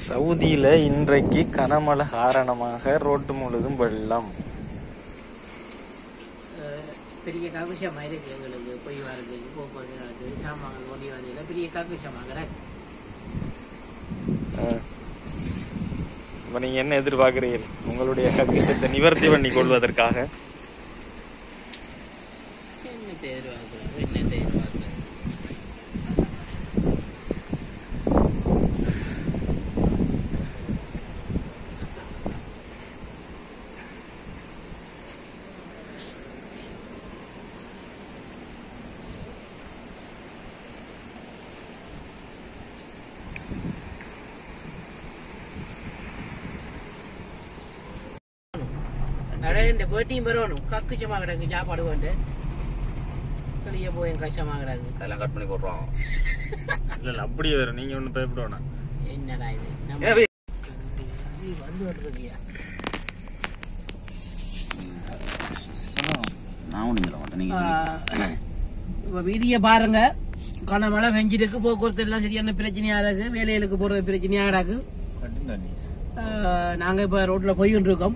சவுதியில இன்றைக்கு கனமழை காரணமாக ரோட்டு முழுதும் வெள்ளம் அஹ் பெரிய காக்குஷமாக இருக்கு எங்களுக்கு போய் வரதுக்கு போக்குவரத்து நடக்குது சாமான் ஓடி வந்ததில் பெரிய காக்குஷமாக கிடக்கு ஆ. இப்ப நீங்க என்ன எதிர்பார்க்கிறீர்கள் உங்களுடைய கக்கிசத்தை நிவர்த்தி பண்ணி கொள்வதற்காக என்னத்தை எதிர்பார்க்குறோம் என்னத்தை எதிர்பார்க்குறோம் அட இந்த பேட்டியும் பெறணும் கக்குச்சமாக கிடக்கு சாப்பாடு வந்து வெளியே போய் கஷ்டமாக கிடக்கு அதெல்லாம் கட் பண்ணி போடுறோம் இல்ல இல்ல அப்படியே வரும் நீங்க ஒண்ணு பயப்படணும் என்னடா இது நம்ம ஏய், இது வந்து வருதுயா நான் ஒன்றும் சொல்ல மாட்டேன் நீங்க இப்போ வீதியை பாருங்க கனமழை வெஞ்சிருக்கு போக்குவரத்து எல்லாம் சரியான பிரச்சனையா இருக்கு வேலைகளுக்கு போறது பிரச்சனையா இருக்கு ஆஹ், நாங்க இப்ப ரோட்ல போய்கிட்டு இருக்கோம்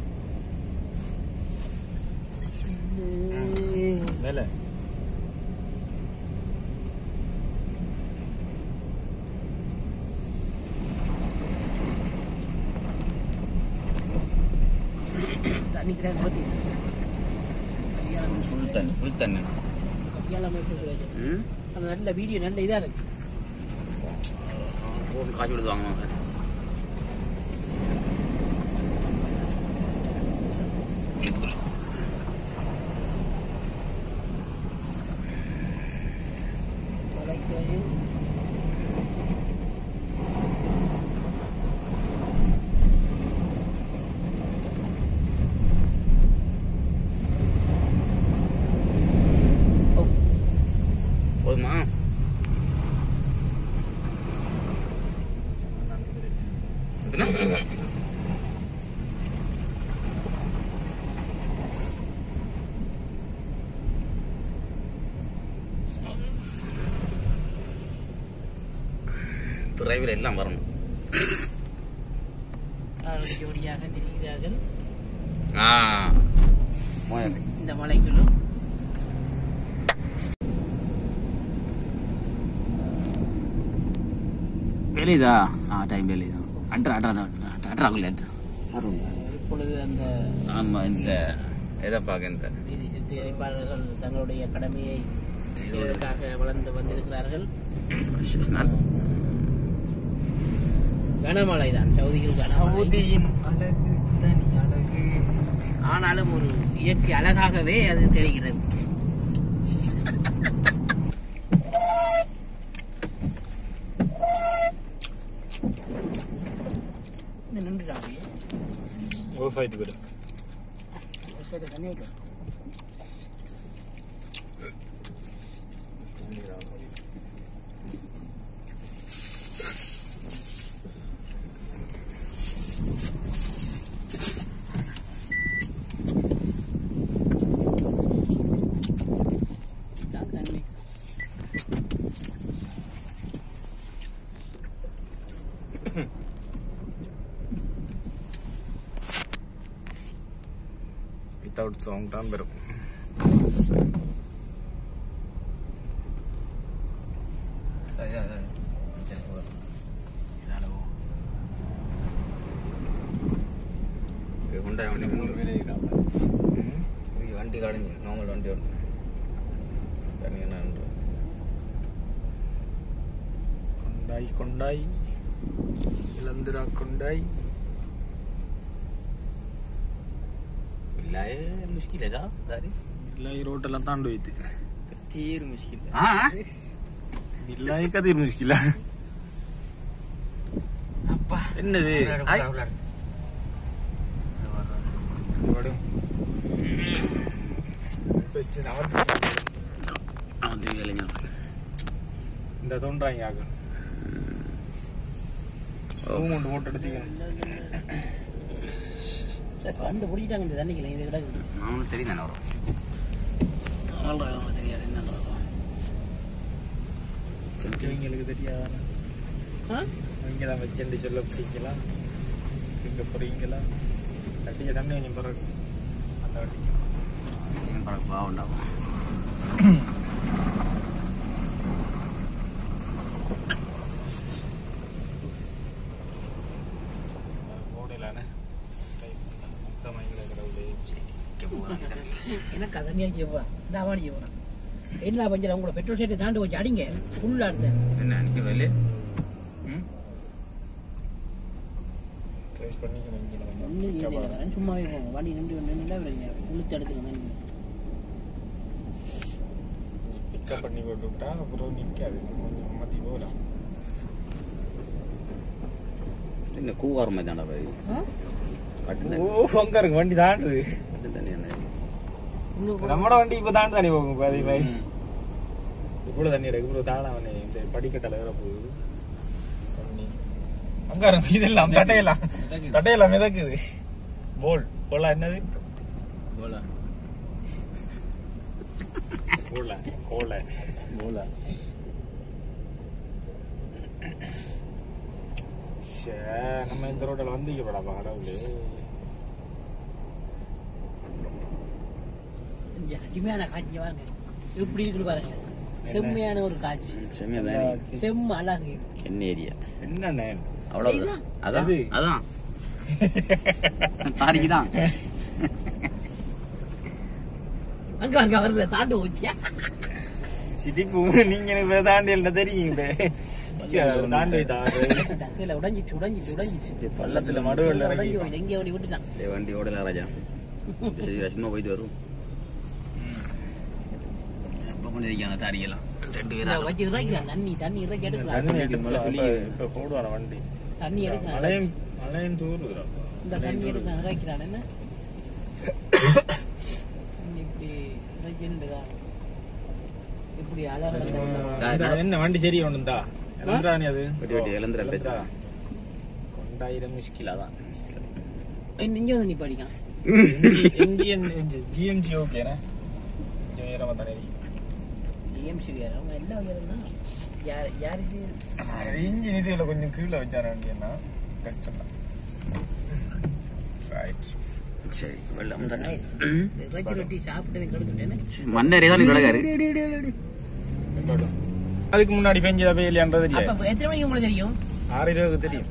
மேல தண்ணி கிடையாது பத்தி ஃபுல் தண்ணி ஃபுல் தண்ணி ம் நல்ல வீடியோ நல்ல இதா இருக்கு ஃபோன் காசு கொடுத்து வாங்கணும் குளித்துக்குள்ள தொலைக்கையும் போதுமா எத்தனை? டிரைவர் எல்லாம் வரணும் காரடி ஜோடியாக திரிகிறார்கள் ஆ மோயல் இந்த மலைக்குள்ளும் வேலையுதா ஆ டைம் வேலையுதா அட்ரா அட்ரா அட்ரா ஆகல அட்ரா இப்பொழுது அந்த ஆமா இந்த எதை பார்க்க இந்த வீதி சுத்திகரிப்பாளர்கள் தங்களுடைய கடமையை செய்வதற்காக வளர்ந்து வந்திருக்கிறார்கள் நான் கனமழை தான் சவுதியில் கனமழை சவுதியின் அழகு தனி அழகு ஆனாலும் ஒரு இயற்கை அழகாகவே அது தெரிகிறது இன்னும் நின்றுட்டாங்க ஓஃப் ஆயிட்டு போயிடு தண்ணி விட்டு இதான் தண்ணி வித்தவுட் சாங் தான் வரும் கொண்டாய் வண்டி ഈ വണ്ടി കടഞ്ഞു നോർമൽ വണ്ടി ഉണ്ട് കരഞ്ഞു கொண்டாய் கொண்டாய் இளந்திரா கொண்டாய் ഇല്ലായ മുഷ്കിലതാ ദാരി இல்லை ரோட்டெல்லாம் தாண்டு வைத்து തീരെ മുഷ്കില ஆ இல்லை கதிர் முஷ்கில அப்பா என்னது ஐ. இவடு. Best அவர் அவன் தெரியல ஞான் இந்த தோன்றாங்க ஆகு மூமெண்ட் போட்டு எடுத்தீங்க கண்டு பிடிச்சிட்டாங்க இந்த தண்ணிக்கல இது கிடக்கு அவனுக்கு தெரியும் தானே வரும் தெரியாது என்ன தெரிஞ்சவங்களுக்கு தெரியாதானே ஆ அது இங்கே தான் வச்சுட்டு சொல்ல பிடிக்கலாம் இங்கே போறீங்களா தட்டிய தண்ணி கொஞ்சம் பிறகு அந்த வண்டி ஏன் பழக்கம் பாவண்டாகும் ஓடலானே முத்தமாக கடவுளே எனக்கு அதை நீ செய்வா இந்த அவன் செய்வான் என்ன பஞ்சம் உங்களோட பெட்ரோல் சைட்டை தாண்டி கொஞ்சம் அடிங்க ஃபுல்லாக எடுத்தேன் என்ன நிற்க வெளியே ம் ட்ரேஸ் பண்ணிக்கணும் இங்கே ஒன்றும் ஏது இல்லை வரேன் சும்மாவே போவோம் வண்டி நின்று நின்று வரீங்க உளுத்து எடுத்துருந்தேன் பிக்கப் பண்ணி போட்டு விட்டா அப்புறம் நிற்காது கொஞ்சம் மாற்றி போகலாம் என்ன கூவார மாதிரி தாண்டா பாரு கட்டு தண்ணி ஓ அங்க இருக்கு வண்டி தாண்டுது கட்டு தண்ணி என்ன இன்னும் நம்மட வண்டி இப்ப தாண்டி தண்ணி போகும் பாதி பாதி இவ்வளவு தண்ணி எடுக்க இவ்வளவு தாழ அவனே இந்த படிக்கட்டில் வேற போகுது தண்ணி அங்க இருக்கு இதெல்லாம் தட்டையெல்லாம் தட்டையெல்லாம் மிதக்குது போல் போலா என்னது போல போல போல போல சே நம்ம இந்த ரோட்டில் வந்திக்கப்படாப்பா கடவுளே கொஞ்சம் அருமையான காட்சி பாருங்க எப்படி இருக்குது பாருங்க செம்மையான ஒரு காட்சி செம்மையா தானே செம்ம அழகு என்ன ஏரியா என்னண்ணே அவ்வளவுதான் அதான் எது? அதான் தாரிக்கு தான் அங்க அங்க வருது தாண்டு போச்சியா சிதிப்பு நீங்க எனக்கு வேற தாண்டி என்ன தெரியும் தாண்டி தாண்டு கீழே உடைஞ்சிச்சு உடைஞ்சிச்சு உடைஞ்சிச்சு பள்ளத்துல மடுவில் இறங்கி உடைஞ்சு போய் எங்கே ஓடி விட்டுட்டான் டேய், வண்டி ஓடல ராஜா சரி சும்மா போயிட்டு வரும் எப்போ கொண்டு இருக்காங்க தாரியெல்லாம் ரெண்டு இந்த பேரும் வச்சு இறக்கிறான் தண்ணி தண்ணி இறக்கி எடுக்கலாம் தண்ணி சொல்லிட்டு எடுத்து மேல சொல்லி- இப்ப போடுவான வண்டி தண்ணி எடுக்கலாம் மழையும் மழையும் தூருதுடா இந்த தண்ணி எடுக்கலாம் இறக்கிறான் என்ன தண்ணி இப்படி இறக்கிண்டு காணும் இப்படி அழகாக இந்த என்ன வண்டி சரி ஒண்ணுந்தா இளந்திரா நீ அது வெட்டி வெட்டி இளந்திரா இளந்திரா. கொண்டாயிரம் முஷ்கிலா தான் நெஞ்சு வந்து நீ படிக்கான் ஜிஎம்ஜி ஓகேண்ணே கொஞ்சம் உயரமா தானே இருக்கு. டிஎம்சி உயரம் எல்லாம் உயரம் தான் யார் யாருக்கு இன்ஜின் இதுல கொஞ்சம் கீழே வச்சார வண்டின்னா கஷ்டம் தான் ரைட் சரி வெள்ளம் தானே இறைச்சி ரொட்டி சாப்பிட்டு கெடுத்துட்டேன்னு மண்ணேறி தான் கிடக்காரு அதுக்கு முன்னாடி பெஞ்சதா பெய்யலையான்றது தெரியாது அப்ப எத்தனை மணிக்கு உங்களுக்கு தெரியும் ஆறு இருபதுக்கு தெரியும்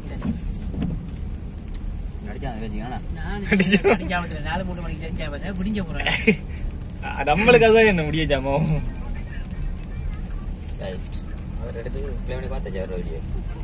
நடிச்சாங்க கேட்டீங்கன்னா நான் அடிச்சாமத்துல நாலு மூணு மணிக்கு தெரிஞ்சா பார்த்தா விடிஞ்ச போறேன் அஹ் நம்மளுக்கு அதான் என்ன முடிய ஜாமோ அவர் எடுத்து பிளே பண்ணி பார்த்தா சார் வீடியோ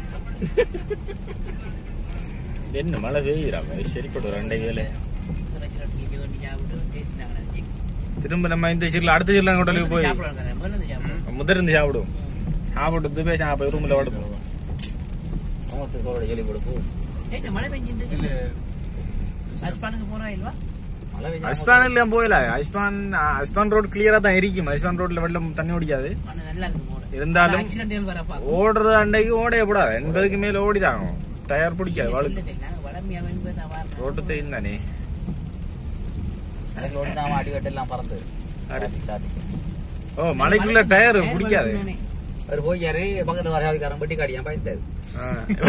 என்ன மழை பெய்யுறா சரிப்பட்டு ரெண்டை வேலை இறைச்சி ரொட்டி ஜோண்டி சாப்பிட்டு டேஸ்ட் திரும்ப நம்ம இந்த சீரில் அடுத்த சீரில் கொண்டலுக்கு போய் சாப்பிடுவாங்க முதல்ல இருந்து சாப்பிடுவோம் முதலிருந்து சாப்பிடுவோம் சாப்பிட்டு போய் சாப்பிட ரூமில் படுப்போம் அவங்களுக்கு அவரோட சொல்லி கொடுப்போம் ஏய், இந்த மழை பெஞ்சிட்டு ஹஸ்பானுக்கு போறா இல்லவா மழை பெய்ஞ்சா அஸ்பானில் போயில அஸ்பான் அஸ்பான் ரோடு கிளியரா தான் இருக்கும் அஸ்பான் ரோட்ல வெள்ளம் தண்ணி ஓடிக்காது ஆனா நல்லா இருக்கு போற இருந்தாலும் ஆக்சிடென்ட் வர பாக்க ஓடுறது அன்னைக்கு ஓடைய கூடாது எண்பதுக்கு மேல ஓடிதாங்க டயர் பிடிக்காது வாழுக்கு நாங்க வளமையா என்பது அவன் ரோட்டு தெரியும் தானே அதுக்கு ஓடினா அடி வெட்டெல்லாம் பறந்து சாத்தி ஓ மலைக்குள்ள டயர் பிடிக்காது அவர் போய் யாரு பக்கத்துல வர ஆதிக்காரன் பட்டி காடியான் பயந்தாரு ஆ.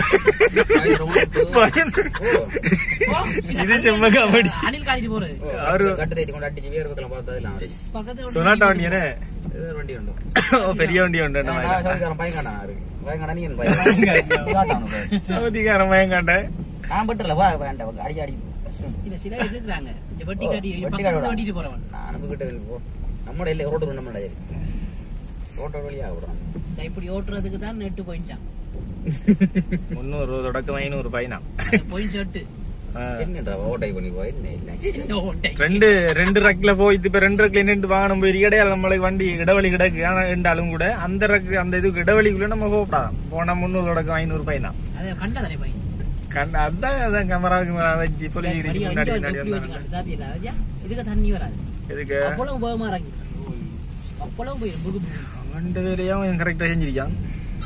பயந்து இது செம்ம காமெடி அணில் காட்டிட்டு போறது அவரு- கட்டு தேத்தி கொண்டு அடிச்சு வேறு பக்கம் பார்த்ததெல்லாம் பக்கத்துல ஒரு சொனாட்டா வண்டி என்ன ஏதோ ஒரு வண்டி உண்டு ஓ, பெரிய வண்டி உண்டு என்ன மாதிரி. சவுதிக்காரன் பையன் காணா இருக்கு பையன் காணா நீங்க பையன் காட்டானு பையன். சவுதிக்காரன் பையன் காட்டேன் நான் பட்டுல வா வேண்டாம் அடி அடி கஷ்டம். இல்ல சில இருக்கிறாங்க இந்த வெட்டி காட்டி வெட்டி பக்கத்துல காட்டி ஓட்டிட்டு போறவன் நான் அனுப்பிக்கிட்ட போ நம்மட இல்லை ரோட்டு நம்ம சரி ரோட்டோட வழியா விடுறோம் இந்த இப்படி ஓட்டுறதுக்கு தான் நெட்டு போயிடுச்சான் முந்நூறு தொடக்கம் ஐநூறு பையனா போயிடுச்சு எட்டு என்னடா ஓட்டை பண்ணி போய் என்ன இல்லை ஓட்டை. ரெண்டு ரெண்டு ரக்ல போய் இப்ப ரெண்டு ரக்ல நின்று வாகனம் போய் இடையில நம்மளுக்கு வண்டி இடவழி கிடக்கு ஆனா இருந்தாலும் கூட அந்த ரக்கு அந்த இதுக்கு இடவழிக்குள்ள நம்ம போகப்படாது போனா முந்நூறு தொடக்கம் ஐநூறு பையனா அதை கண்டதானே பையன் கண் அதான் அதான் கேமரா கேமரா வச்சு போலீஸ் மணி கிரீஸ் அஞ்சு முன்னாடி வந்து முன்னாடி எப்படி வந்தாங்க வச்சுக்காட்டு தாத்தியில, ராஜா? இதுக்கு தண்ணி வராது இதுக்கு அவ்வளவு வேகமா இறங்கி அவ்வளவு போய் புகு புகு. ரெண்டு வேலையும் கரெக்டா செஞ்சிருக்கான்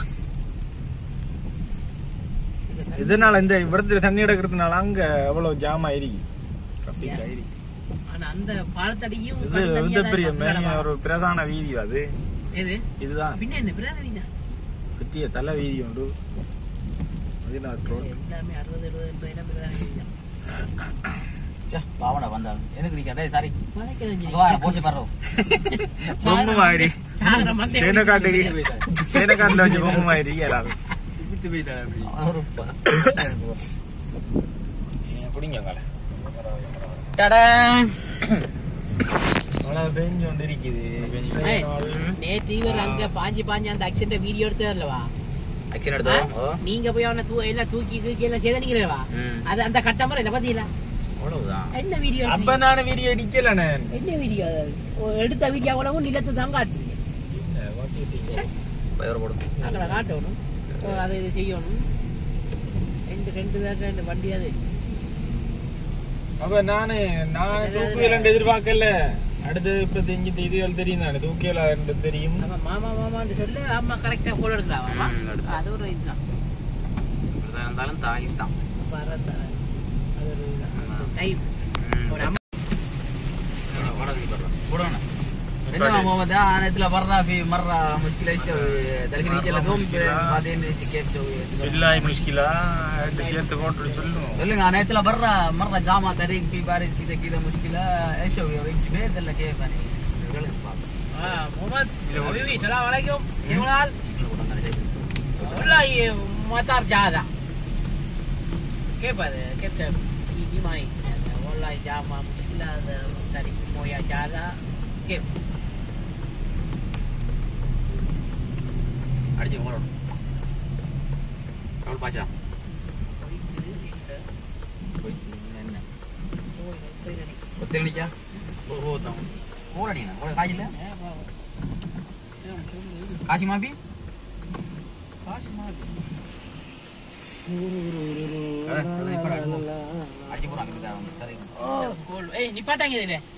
இது தண்ணி- இதனால இந்த இடத்துல தண்ணி எடுக்கிறதுனால அங்க அவ்வளவு ஜாம் ஆயிருக்கு traffic ஏன்? ஆயிருக்கு ஆனா அந்த பாலத்தடியும் இது கடல் வந்து தண்ணியா தான் பெரிய பத்து மேனி வேலை ஒரு பிரதான வீதி அது எது இதுதான் பின்ன என்ன பிரதான வீதா பெரிய தலை வீதி உண்டு அது வெளிநாட்டு ரோட் எல்லாமே அறுபது எழுபது எண்பது எண்பது தானே ச்சே, பாவடா வந்தாலும் எனக்கு நீங்க டேய் சாரி மலைக்கு அங்க வா போச்சு பர்றோம் பொம்மை மாதிரி சாகர மந்தை சேனக்காட்டுக்கு சேனக்காட்டுல வச்சு பொம்மை மாதிரி எல்லாரும் ஒரு பிடிங்க காலை டடா மழை பெஞ்சு கொண்டு இருக்குது ஏய், நேற்று இவர் அங்க பாஞ்சு பாஞ்சு அந்த ஆக்சிடென்ட் வீடியோ எடுத்தார்லவா ஆக்ஷன் எடுத்தோம் ஓ நீங்க போய் அவனை தூ எல்லாம் தூக்கி கீக்கி எல்லாம் செய்தீங்களா ம். அது அந்த கட்டமரம் என்ன பாத்தீங்களா அவ்வளவுதான் என்ன வீடியோ அப்ப நானும் வீடியோ அடிக்கல நான் என்ன வீடியோ அது? ஓ, எடுத்த வீடியோ அவ்வளவும் நிலத்தை தான் காட்டுறீங்க பயர் போடும் அங்கே காட்டணும் ஓ, அதை இது செய்யணும் ரெண்டு ரெண்டு தான் ரெண்டு வண்டி அது அப்ப நானு நான் தூக்கியலன்னு எதிர்பார்க்கல அடுத்தது இப்ப தெரிஞ்சு இதுகள் தெரியும் தானே தூக்கியல தெரியும் நம்ம மாமா மாமான்னு சொல்லி அம்மா கரெக்டா போல எடுக்கலாம் ம், எடுத்தா. அது ஒரு இதுதான் எதா இருந்தாலும் தாய் தான் வரத அது ஒரு இதுதான். டைம் ஒரு அம்மா انما محمد انا اطلع برا في مره مشكله ايش اسوي؟ تلقيني كذا دوم بعدين كيف تسوي؟ இல்லாய் முஷ்கிலா சேர்த்து போட்டு சொல்லும் قال انا اطلع برا مره جامعه طريق في باريس كذا كذا مشكله ايش اسوي؟ ايش بيت ولا كيف يعني؟ قال لي آه، محمد حبيبي السلام عليكم كيف الحال؟ والله مطار جاهزة كيف هذا؟ كيف يجي معي؟ والله جامعة مشكلة هذا طريق موية جاهزة كيف؟ அடிச்சு போறோம் கவல் பாஷா என்ன ஒத்தடிக்கா ஓ ஓ தான் ஓடடிங்க ஓட காஜில்ல காசி மாப்பி அடிச்சு போறாங்க சரி ஏய் நிப்பாட்டாங்க இதுல